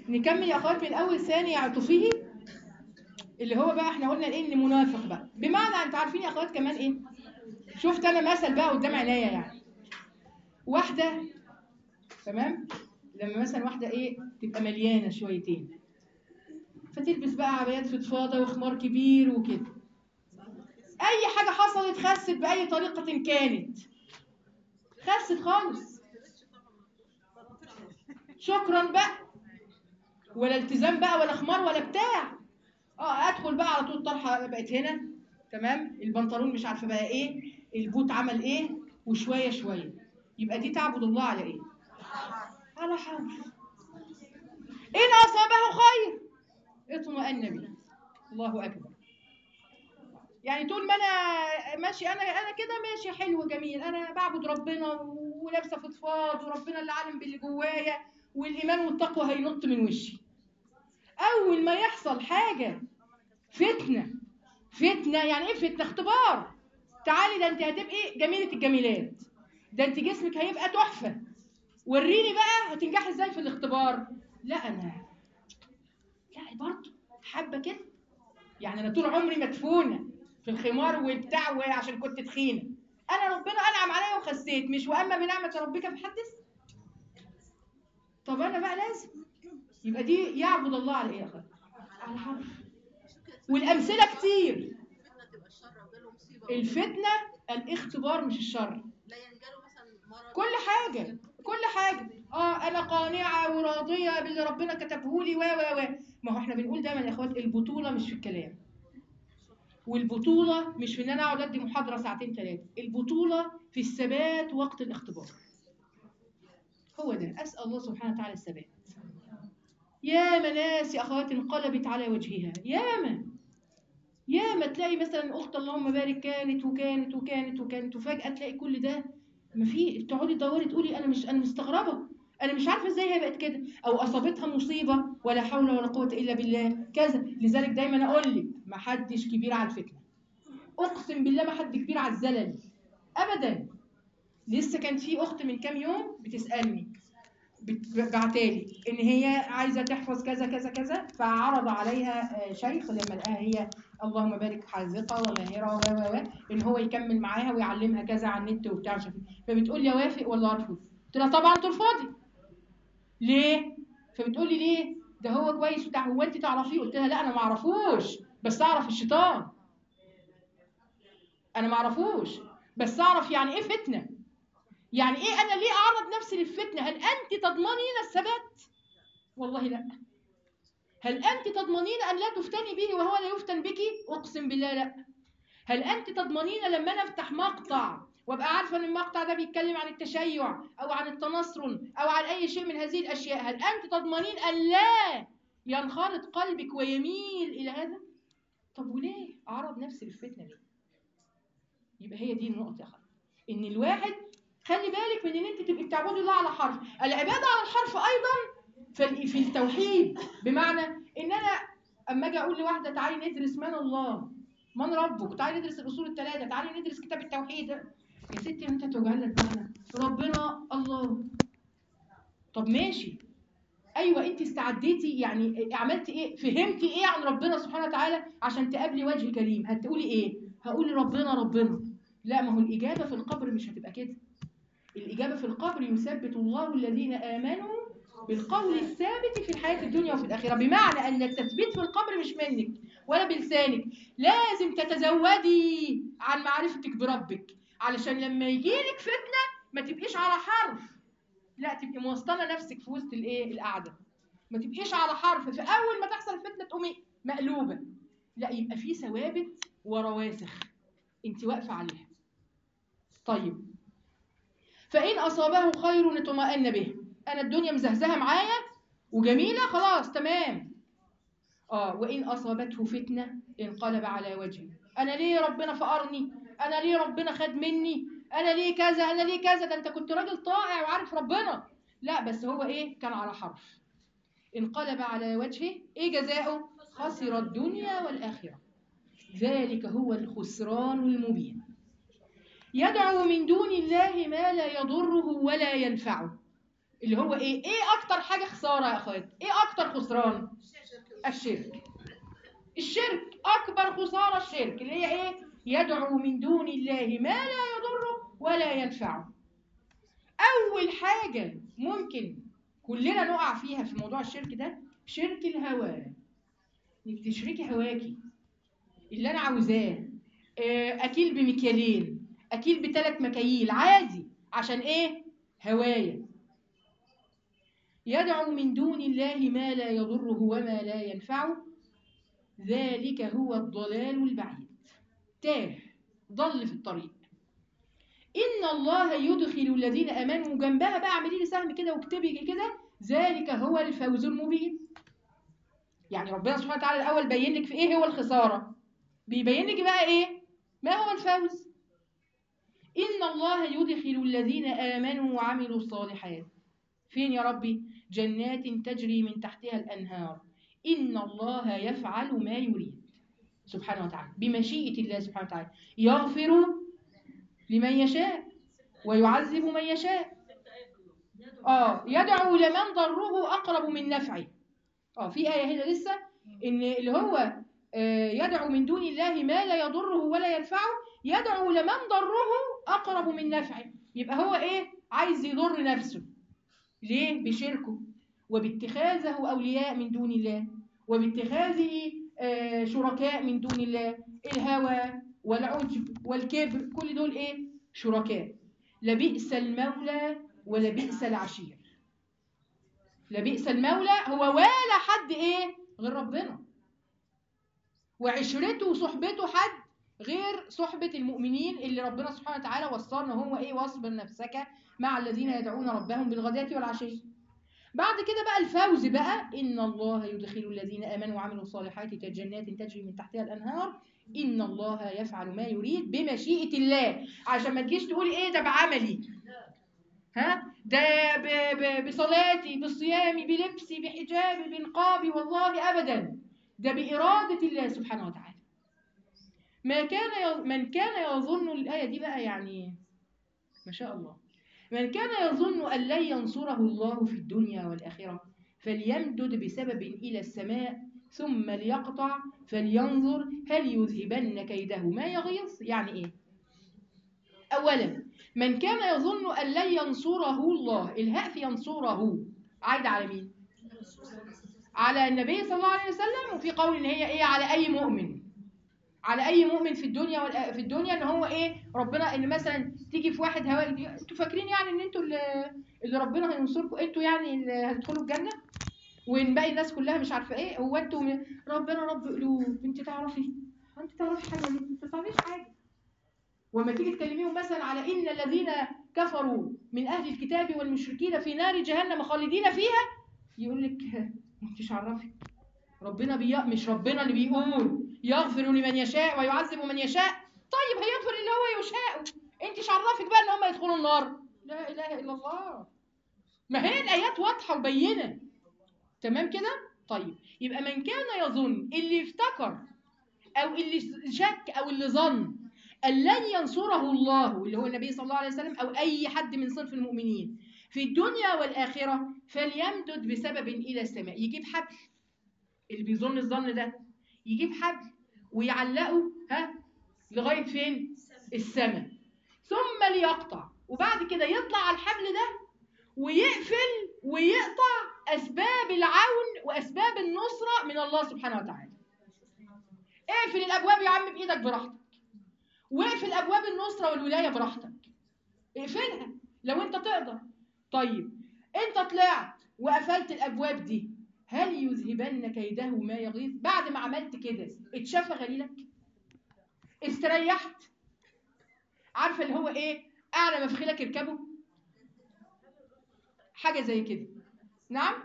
نكمل يا اخوات من اول ثاني عطفه اللي هو بقى احنا قلنا ايه ان منافق بقى بمعنى انتوا عارفين يا اخوات كمان ايه شفت انا مثل بقى قدام عينيا يعني واحده تمام لما مثلا واحده ايه تبقى مليانه شويتين فتلبس بقى عبايات فضفاضه وخمار كبير وكده اي حاجه حصلت خست باي طريقه كانت خست خالص شكرا بقى ولا التزام بقى ولا خمار ولا بتاع اه ادخل بقى على طول طرحه بقت هنا تمام البنطلون مش عارفه بقى ايه البوت عمل ايه وشويه شويه يبقى دي تعبد الله على ايه على حرف ان اصابه خير اطمئن به الله اكبر يعني طول ما انا ماشي انا انا كده ماشي حلو جميل انا بعبد ربنا ولابسه فضفاض وربنا اللي عالم باللي جوايا والايمان والتقوى هينط من وشي اول ما يحصل حاجه فتنه فتنه يعني ايه فتنه اختبار تعالي ده انت هتبقي جميله الجميلات ده انت جسمك هيبقى تحفه وريني بقى هتنجحي ازاي في الاختبار لا انا لا برضه حابه كده يعني انا طول عمري مدفونه في الخمار والبتاع وعشان كنت تخينه انا ربنا انعم عليا وخسيت مش واما بنعمه ربك فحدث طب انا بقى لازم يبقى دي يعبد الله على ايه يا اخوات على حرف والامثله كتير فتنة تبقى الشر وجاله مصيبة الفتنه الاختبار مش الشر لا ينجاله مثلا مرض كل حاجه كل حاجه اه انا قانعه وراضيه باللي ربنا كتبه لي و و و ما هو احنا بنقول دايما يا اخوات البطوله مش في الكلام والبطوله مش في ان انا اقعد ادي محاضره ساعتين ثلاثه البطوله في الثبات وقت الاختبار هو ده اسال الله سبحانه وتعالى الثبات ياما ناس يا اخوات انقلبت على وجهها ياما ياما تلاقي مثلا اخت اللهم بارك كانت وكانت وكانت وكانت وفجاه تلاقي كل ده ما في تقعدي تدوري تقولي انا مش انا مستغربه انا مش عارفه ازاي هي بقت كده او اصابتها مصيبه ولا حول ولا قوه الا بالله كذا لذلك دايما اقول لك ما حدش كبير على الفتنه اقسم بالله ما حد كبير على الزلل ابدا لسه كانت في اخت من كام يوم بتسالني بت- بعتالي ان هي عايزه تحفظ كذا كذا كذا فعرض عليها آه، شيخ لما لقاها هي اللهم بارك حاذقه وماهره و و و ان هو يكمل معاها ويعلمها كذا على النت وبتاع مش عارف إيه. فبتقول لي اوافق ولا ارفض قلت لها طبعا ترفضي ليه فبتقول لي ليه ده هو كويس وبتاع هو انت تعرفيه قلت لها لا انا ما اعرفوش بس اعرف الشيطان انا ما اعرفوش بس اعرف يعني ايه فتنه يعني ايه انا ليه اعرض نفسي للفتنه هل انت تضمنين الثبات والله لا هل انت تضمنين ان لا تفتني به وهو لا يفتن بك اقسم بالله لا هل انت تضمنين لما انا افتح مقطع وابقى عارفه ان المقطع ده بيتكلم عن التشيع او عن التنصر او عن اي شيء من هذه الاشياء هل انت تضمنين ان لا ينخرط قلبك ويميل الى هذا طب وليه اعرض نفسي للفتنه ليه يبقى هي دي النقطه يا خالد ان الواحد خلي بالك من ان انت تبقي بتعبدي الله على حرف العباده على الحرف ايضا في في التوحيد بمعنى ان انا اما اجي اقول لواحده تعالي ندرس من الله من ربك تعالي ندرس الاصول الثلاثه تعالي ندرس كتاب التوحيد يا ستي انت توجع لنا دماغنا ربنا الله طب ماشي ايوه انت استعديتي يعني عملتي ايه فهمتي ايه عن ربنا سبحانه وتعالى عشان تقابلي وجه كريم هتقولي ايه هقولي ربنا ربنا لا ما هو الاجابه في القبر مش هتبقى كده الإجابة في القبر يثبت الله الذين آمنوا بالقول الثابت في الحياة الدنيا وفي الآخرة بمعنى أن التثبيت في القبر مش منك ولا بلسانك لازم تتزودي عن معرفتك بربك علشان لما يجيلك فتنة ما تبقيش على حرف لا تبقي موسطنة نفسك في وسط الايه القعدة ما تبقيش على حرف فأول ما تحصل فتنة تقومي مقلوبة لا يبقى في ثوابت ورواسخ انت واقفة عليها طيب فإن أصابه خير اطمأن به أنا الدنيا مزهزهة معايا وجميلة خلاص تمام آه وإن أصابته فتنة انقلب على وجهه أنا ليه ربنا فقرني أنا ليه ربنا خد مني أنا ليه كذا أنا ليه كذا ده أنت كنت راجل طائع وعارف ربنا لا بس هو إيه كان على حرف انقلب على وجهه إيه جزاؤه خسر الدنيا والآخرة ذلك هو الخسران المبين يدعو من دون الله ما لا يضره ولا ينفعه اللي هو ايه ايه اكتر حاجه خساره يا اخوات ايه اكتر خسران الشرك الشرك اكبر خساره الشرك اللي هي ايه يدعو من دون الله ما لا يضره ولا ينفعه اول حاجه ممكن كلنا نقع فيها في موضوع الشرك ده شرك الهوى انك تشركي هواكي اللي انا عاوزاه آه، اكيل بمكيالين اكيل بثلاث مكاييل عادي عشان ايه هوايا يدعو من دون الله ما لا يضره وما لا ينفعه ذلك هو الضلال البعيد تاه ضل في الطريق إن الله يدخل الذين آمنوا جنبها بقى اعملي لي سهم كده واكتبي كده ذلك هو الفوز المبين يعني ربنا سبحانه وتعالى الأول بين لك في إيه هو الخسارة بيبين لك بقى إيه ما هو الفوز إن الله يدخل الذين آمنوا وعملوا الصالحات فين يا ربي جنات تجري من تحتها الأنهار إن الله يفعل ما يريد سبحانه وتعالى بمشيئة الله سبحانه وتعالى يغفر لمن يشاء ويعذب من يشاء اه يدعو لمن ضره أقرب من نفعه اه في آية هنا لسه إن اللي هو آه، يدعو من دون الله ما لا يضره ولا ينفعه يدعو لمن ضره أقرب من نفعه يبقى هو إيه عايز يضر نفسه ليه بشركه وباتخاذه أولياء من دون الله وباتخاذه آه، شركاء من دون الله الهوى والعجب والكبر كل دول ايه شركاء لبئس المولى ولبئس العشير لبئس المولى هو ولا حد ايه غير ربنا وعشرته وصحبته حد غير صحبة المؤمنين اللي ربنا سبحانه وتعالى وصلنا هو ايه واصبر نفسك مع الذين يدعون ربهم بالغداة والعشي بعد كده بقى الفوز بقى إن الله يدخل الذين آمنوا وعملوا الصالحات جنات تجري من تحتها الأنهار إن الله يفعل ما يريد بمشيئة الله عشان ما تجيش تقولي إيه ده بعملي ها ده ب- ب- بصلاتي بصيامي بلبسي بحجابي بنقابي والله أبدا ده بإرادة الله سبحانه وتعالى ما كان يظ- من كان يظن الآية دي بقى يعني ما شاء الله من كان يظن أن لن ينصره الله في الدنيا والآخرة فليمدد بسبب إلى السماء ثم ليقطع فلينظر هل يذهبن كيده ما يغيظ يعني إيه أولا من كان يظن أن لن ينصره الله الهاء في ينصره عايد على مين على النبي صلى الله عليه وسلم وفي قول ان هي ايه على اي مؤمن على اي مؤمن في الدنيا والآ- في الدنيا ان هو ايه ربنا ان مثلا تيجي في واحد هواء انتوا فاكرين يعني ان انتوا اللي, اللي ربنا هينصركم انتوا يعني اللي هتدخلوا الجنه وان باقي الناس كلها مش عارفه ايه هو انتوا م- ربنا رب قلوب انت تعرفي انت تعرفي حاجه ليه؟ انت ما تعرفيش حاجه وما تيجي تكلميهم مثلا على ان الذين كفروا من اهل الكتاب والمشركين في نار جهنم خالدين فيها يقول لك ما انتش عرفي ربنا بي... مش ربنا اللي بيقول يغفر لمن يشاء ويعذب من يشاء طيب هيغفر اللي هو يشاء انت عرفك بقى ان هم يدخلوا النار لا اله الا الله ما هي الايات واضحه وبينه تمام كده طيب يبقى من كان يظن اللي افتكر او اللي شك او اللي ظن ان لن ينصره الله اللي هو النبي صلى الله عليه وسلم او اي حد من صنف المؤمنين في الدنيا والاخره فليمدد بسبب الى السماء يجيب حبل اللي بيظن الظن ده يجيب حبل ويعلقه ها لغايه فين السماء ثم ليقطع وبعد كده يطلع على الحبل ده ويقفل ويقطع اسباب العون واسباب النصره من الله سبحانه وتعالى اقفل الابواب يا عم بايدك براحتك واقفل ابواب النصره والولايه براحتك اقفلها لو انت تقدر طيب انت طلعت وقفلت الابواب دي هل يذهبن كيده ما يغيظ بعد ما عملت كده اتشاف غليلك استريحت عارفه اللي هو ايه اعلى مفخلك اركبه حاجه زي كده نعم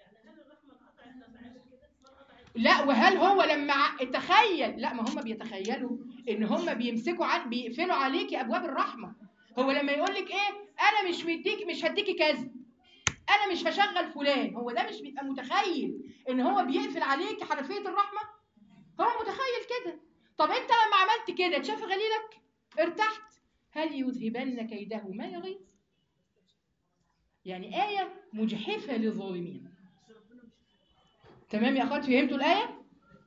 لا وهل هو لما ع- تخيل لا ما هم بيتخيلوا ان هم بيمسكوا عن بيقفلوا عليكي ابواب الرحمه هو لما يقول لك ايه انا مش مديك مش هديكي كذا انا مش هشغل فلان هو ده مش بيبقى متخيل ان هو بيقفل عليك حنفيه الرحمه هو متخيل كده طب انت لما عملت كده اتشاف غليلك ارتحت هل يذهبن كيده ما يغيظ يعني آية مجحفة للظالمين تمام يا أخوات فهمتوا الآية؟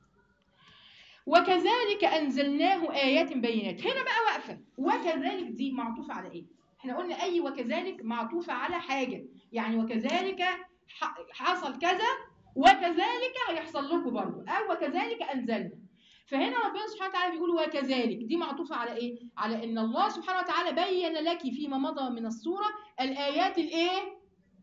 وكذلك أنزلناه آيات بينات هنا بقى واقفة وكذلك دي معطوفة على إيه؟ احنا قلنا أي وكذلك معطوفة على حاجة يعني وكذلك ح- حصل كذا وكذلك هيحصل لكم برضه أو وكذلك أنزلنا فهنا ربنا سبحانه وتعالى بيقول وكذلك دي معطوفة على إيه؟ على إن الله سبحانه وتعالى بين لك فيما مضى من السورة الآيات الإيه؟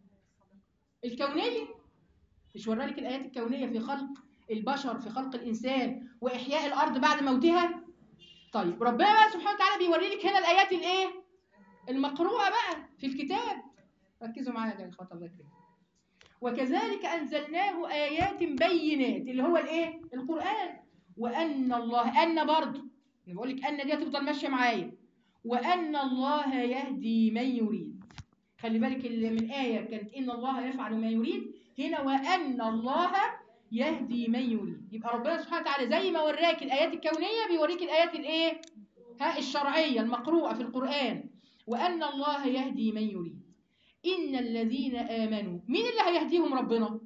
الكونية مش ورالك الآيات الكونية في خلق البشر في خلق الإنسان وإحياء الأرض بعد موتها طيب ربنا بقى سبحانه وتعالى بيوري لك هنا الآيات الإيه؟ المقروءة بقى في الكتاب ركزوا معايا يا إخوات الله يكرمكم وكذلك أنزلناه آيات بينات اللي هو الإيه؟ القرآن وأن الله أن برضه أنا بقول لك أن دي هتفضل ماشية معايا وأن الله يهدي من يريد خلي بالك اللي من آية كانت إن الله يفعل ما يريد هنا وأن الله يهدي من يريد يبقى ربنا سبحانه وتعالى زي ما وراك الآيات الكونية بيوريك الآيات الإيه؟ ها الشرعية المقروءة في القرآن وأن الله يهدي من يريد إن الذين آمنوا مين اللي هيهديهم ربنا؟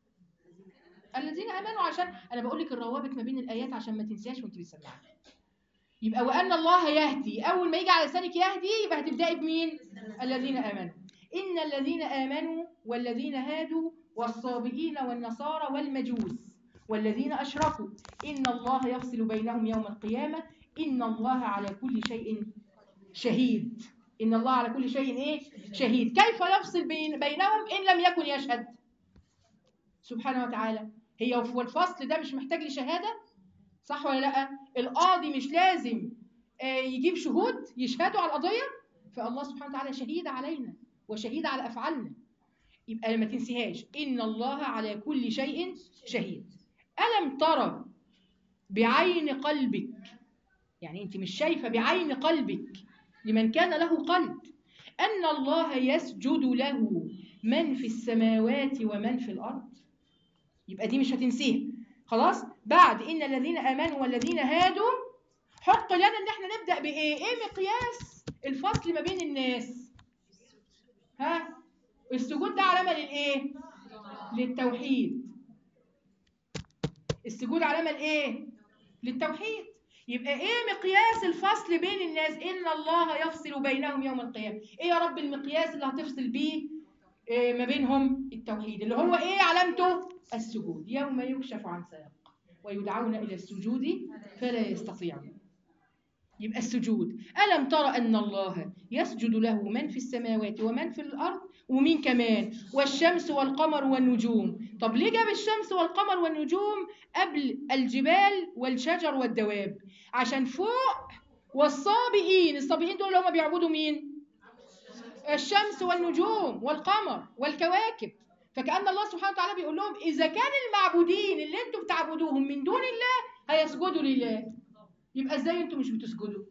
الذين آمنوا عشان أنا بقول لك الروابط ما بين الآيات عشان ما تنساش وأنت بتسمعي يبقى وأن الله يهدي أول ما يجي على لسانك يهدي يبقى هتبدأي بمين؟ الذين آمنوا إن الذين آمنوا والذين هادوا والصابئين والنصارى والمجوس والذين أشركوا إن الله يفصل بينهم يوم القيامة إن الله على كل شيء شهيد إن الله على كل شيء إيه؟ شهيد كيف يفصل بين بينهم إن لم يكن يشهد سبحانه وتعالى هي هو الفصل ده مش محتاج لشهادة صح ولا لا القاضي مش لازم آه، يجيب شهود يشهدوا على القضية فالله سبحانه وتعالى شهيد علينا وشهيد على أفعالنا يبقى ما تنسيهاش إن الله على كل شيء شهيد ألم ترى بعين قلبك يعني أنت مش شايفة بعين قلبك لمن كان له قلب أن الله يسجد له من في السماوات ومن في الأرض يبقى دي مش هتنسيها خلاص بعد إن الذين آمنوا والذين هادوا حط لنا إن احنا نبدأ بإيه إيه مقياس الفصل ما بين الناس ها السجود ده علامة للإيه للتوحيد السجود علامة لإيه للتوحيد يبقى ايه مقياس الفصل بين الناس ان الله يفصل بينهم يوم القيامه ايه يا رب المقياس اللي هتفصل بيه إيه ما بينهم التوحيد اللي هو ايه علامته السجود يوم يكشف عن ساق ويدعون الى السجود فلا يستطيعون يبقى السجود ألم ترى أن الله يسجد له من في السماوات ومن في الأرض ومين كمان والشمس والقمر والنجوم طب ليه جاب الشمس والقمر والنجوم قبل الجبال والشجر والدواب عشان فوق والصابئين الصابئين دول اللي هم بيعبدوا مين الشمس والنجوم والقمر والكواكب فكأن الله سبحانه وتعالى بيقول لهم إذا كان المعبودين اللي انتم بتعبدوهم من دون الله هيسجدوا لله يبقى ازاي انتم مش بتسجدوا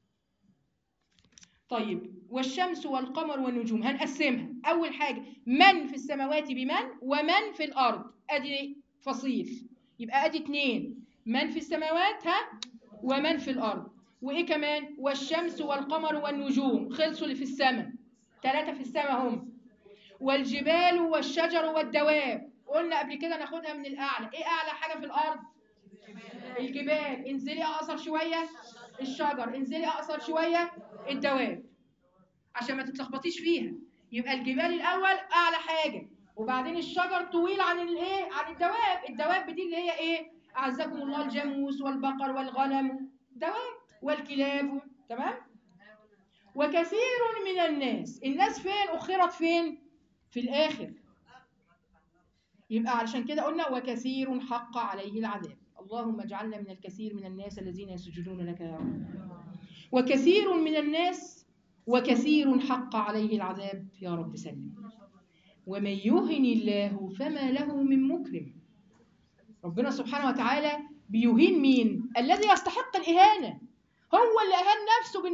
طيب والشمس والقمر والنجوم هنقسمها اول حاجه من في السماوات بمن ومن في الارض ادي فصيل يبقى ادي اتنين من في السماوات ها ومن في الارض وايه كمان والشمس والقمر والنجوم خلصوا اللي في السماء ثلاثه في السماء هم والجبال والشجر والدواب قلنا قبل كده ناخدها من الاعلى ايه اعلى حاجه في الارض الجبال انزلي اقصر شويه الشجر انزلي اقصر شويه الدواب عشان ما تتلخبطيش فيها يبقى الجبال الاول اعلى حاجه وبعدين الشجر طويل عن الايه عن الدواب الدواب دي اللي هي ايه اعزكم الله الجاموس والبقر والغنم دواب والكلاب تمام وكثير من الناس الناس فين اخرت فين في الاخر يبقى علشان كده قلنا وكثير حق عليه العذاب اللهم اجعلنا من الكثير من الناس الذين يسجدون لك يا رب وكثير من الناس وكثير حق عليه العذاب يا رب سلم ومن يهن الله فما له من مكرم ربنا سبحانه وتعالى بيهين مين الذي يستحق الإهانة هو اللي أهان نفسه